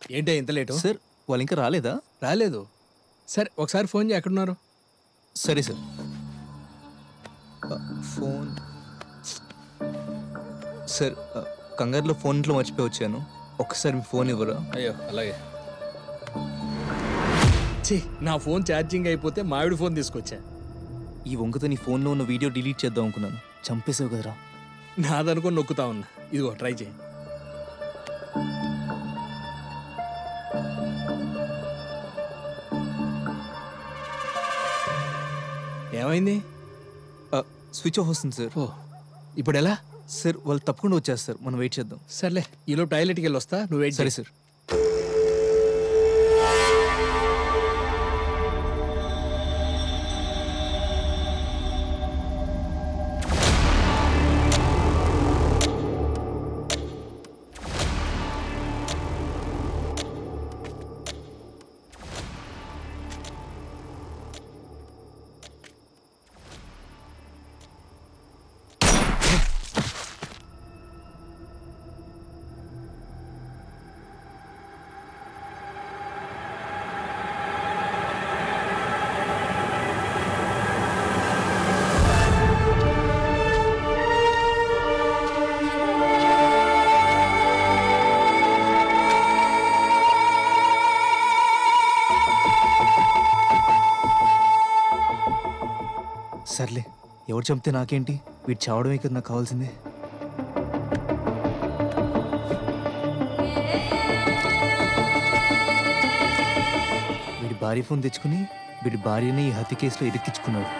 ఏంటి ఇంత late sir వాళ్ళు ఇంకా రాలేదా రాలేదు సరే ఒకసారి ఫోన్ చేయి ఎక్కడున్నారు సరే సార్ ఆ, ఫోన్ సార్ ఆ, కంగారులో ఫోన్ ఇంట్లో మర్చిపోయి వచ్చాను ఒక్కసారి మీ ఫోన్ ఇవ్వరా అయ్యో అలాగే ఛీ నా ఫోన్ ఛార్జింగ్ అయిపోతే మావిడి ఫోన్ తీసుకొచ్చా ఈ వంకతో నీ ఫోన్లో ఉన్న వీడియో డిలీట్ చేద్దాం అనుకున్నాను చంపేసావు కదరా నాదనుకొని నొక్కుతా ఉన్నా ఇదిగో ట్రై చేయి ఏమైంది ఆ, స్విచ్ ఆఫ్ వస్తుంది సార్ ఓ ఇప్పుడు ఎలా సార్ వాళ్ళు తప్పకుండా వచ్చేస్తారు మనం వెయిట్ చేద్దాం సర్లే ఈలో టాయిలెట్కి వెళ్ళి వస్తా నువ్వు వెయిట్ సరే చేయి. సార్ సర్లే ఎవరు చంపితే నాకేంటి వీడు చావడమే కదా నాకు కావాల్సిందే వీడి భార్య ఫోన్ తెచ్చుకుని వీడి భార్యని ఈ హత్య కేసులో ఇరికించుకున్నాడు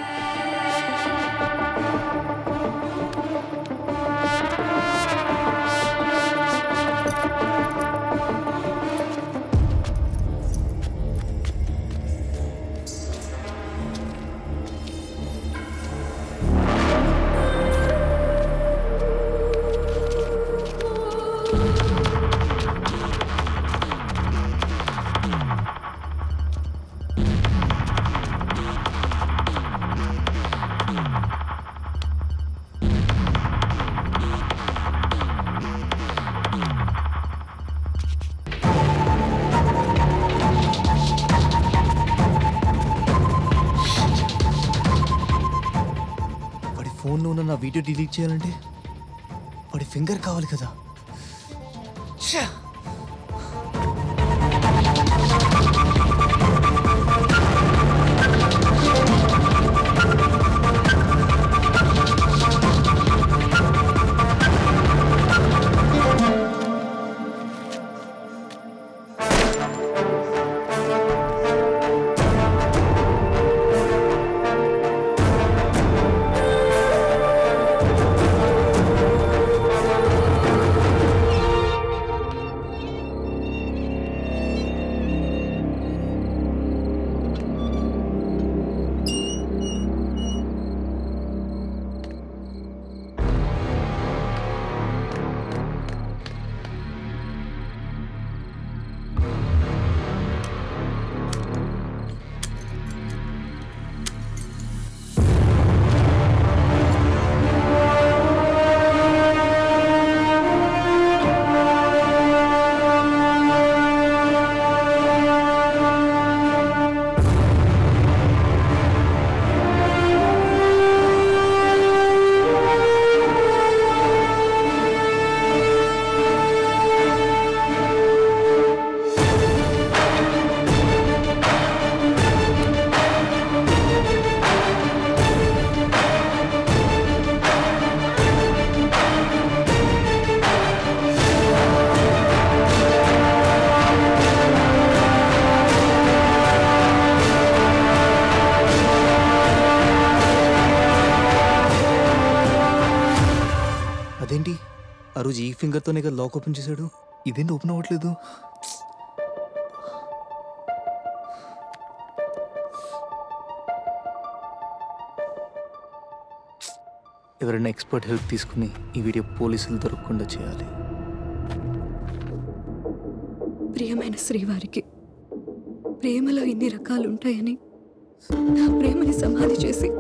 వాడి ఫోన్లో ఉన్న నా వీడియో డిలీట్ చేయాలంటే వాడి ఫింగర్ కావాలి కదా ఛా! అదేంటి ఆ రోజు ఈ ఫింగర్తోనే కదా లాక్ ఓపెన్ చేశాడు ఇదేంటి ఓపెన్ అవ్వట్లేదు ఎవరైనా ఎక్స్పర్ట్ హెల్ప్ తీసుకుని ఈ వీడియో పోలీసులు దొరకకుండా చేయాలి ప్రియమైన శ్రీవారికి ప్రేమలో ఇన్ని రకాలు ఉంటాయని నా ప్రేమని సమాధి చేసి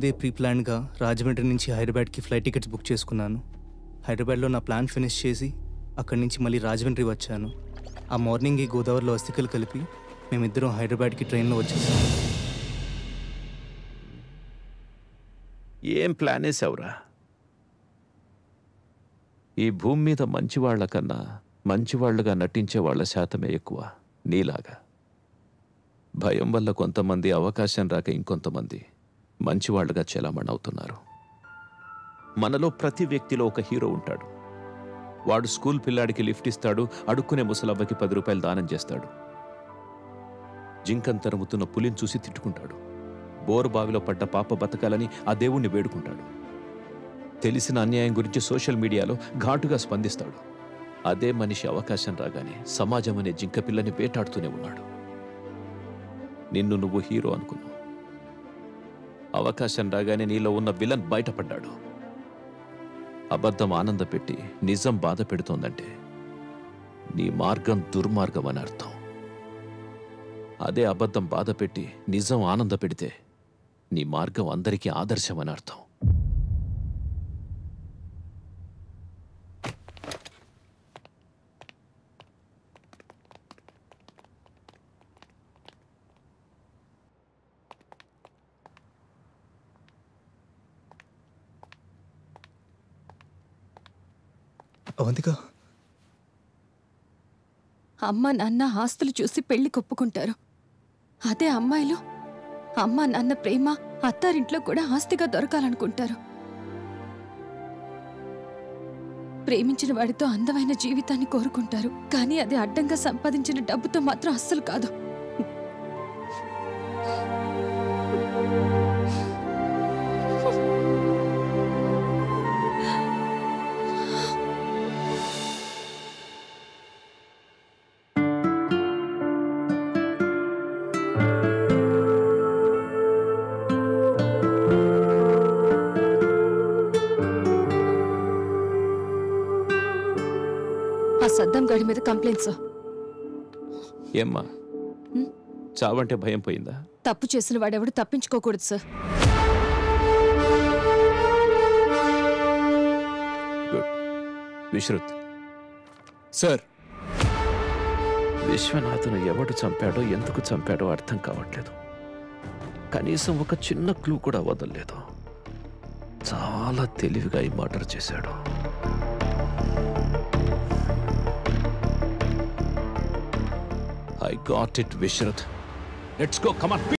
ముందే ప్రీ ప్లాన్గా రాజమండ్రి నుంచి హైదరాబాద్కి ఫ్లైట్ టికెట్స్ బుక్ చేసుకున్నాను హైదరాబాద్లో నా ప్లాన్ ఫినిష్ చేసి అక్కడి నుంచి మళ్ళీ రాజమండ్రి వచ్చాను ఆ మార్నింగ్ ఈ గోదావరిలో అస్థికలు కలిపి మేమిద్దరం హైదరాబాద్కి ట్రైన్లో వచ్చేసాం ఏం ప్లాన్ వేసావురా ఈ భూమి మీద మంచివాళ్ల కన్నా మంచివాళ్లుగా నటించే వాళ్ళ శాతమే ఎక్కువ నీలాగా భయం వల్ల కొంతమంది అవకాశం రాక ఇంకొంతమంది మంచివాళ్లుగా చెలామణవుతున్నారు మనలో ప్రతి వ్యక్తిలో ఒక హీరో ఉంటాడు వాడు స్కూల్ పిల్లాడికి లిఫ్ట్ ఇస్తాడు అడుక్కునే ముసలవ్వకి పది రూపాయలు దానం చేస్తాడు జింకం తరుముతున్న పులిని చూసి తిట్టుకుంటాడు బోరు బావిలో పడ్డ పాప బతకాలని ఆ దేవుణ్ణి వేడుకుంటాడు తెలిసిన అన్యాయం గురించి సోషల్ మీడియాలో ఘాటుగా స్పందిస్తాడు అదే మనిషి అవకాశం రాగానే సమాజం అనే జింక పిల్లని వేటాడుతూనే ఉన్నాడు నిన్ను నువ్వు హీరో అనుకున్నావు అవకాశం రాగానే నీలో ఉన్న విలన్ బయటపడ్డాడు అబద్ధం ఆనంద పెట్టి నిజం బాధ పెడుతోందంటే నీ మార్గం దుర్మార్గం అని అర్థం అదే అబద్ధం బాధ పెట్టి నిజం ఆనంద పెడితే నీ మార్గం అందరికీ ఆదర్శం అని అర్థం అవంతిక అమ్మ నాన్న ఆస్తులు చూసి పెళ్లి కొప్పుకుంటారు అదే అమ్మాయిలు అమ్మ నాన్న ప్రేమ అత్తారింట్లో కూడా ఆస్తిగా దొరకాలనుకుంటారు ప్రేమించిన వాడితో అందమైన జీవితాన్ని కోరుకుంటారు కానీ అది అడ్డంగా సంపాదించిన డబ్బుతో మాత్రం అస్సలు కాదు ఆ సద్దం గాడి మీద కంప్లైంట్స్ ఏమ్మా చావంటే భయం పోయిందా తప్పు చేసిన వాడెవడు తప్పించుకోకూడదు సార్ గుడ్ విశ్రుత్ సార్ విశ్వనాథును ఎవడు చంపాడో ఎందుకు చంపాడో అర్థం కావట్లేదు కనీసం ఒక చిన్న క్లూ కూడా వదలలేదు చాలా తెలివిగా ఈ మర్డర్ చేశాడు I got it Vishruth let's go come on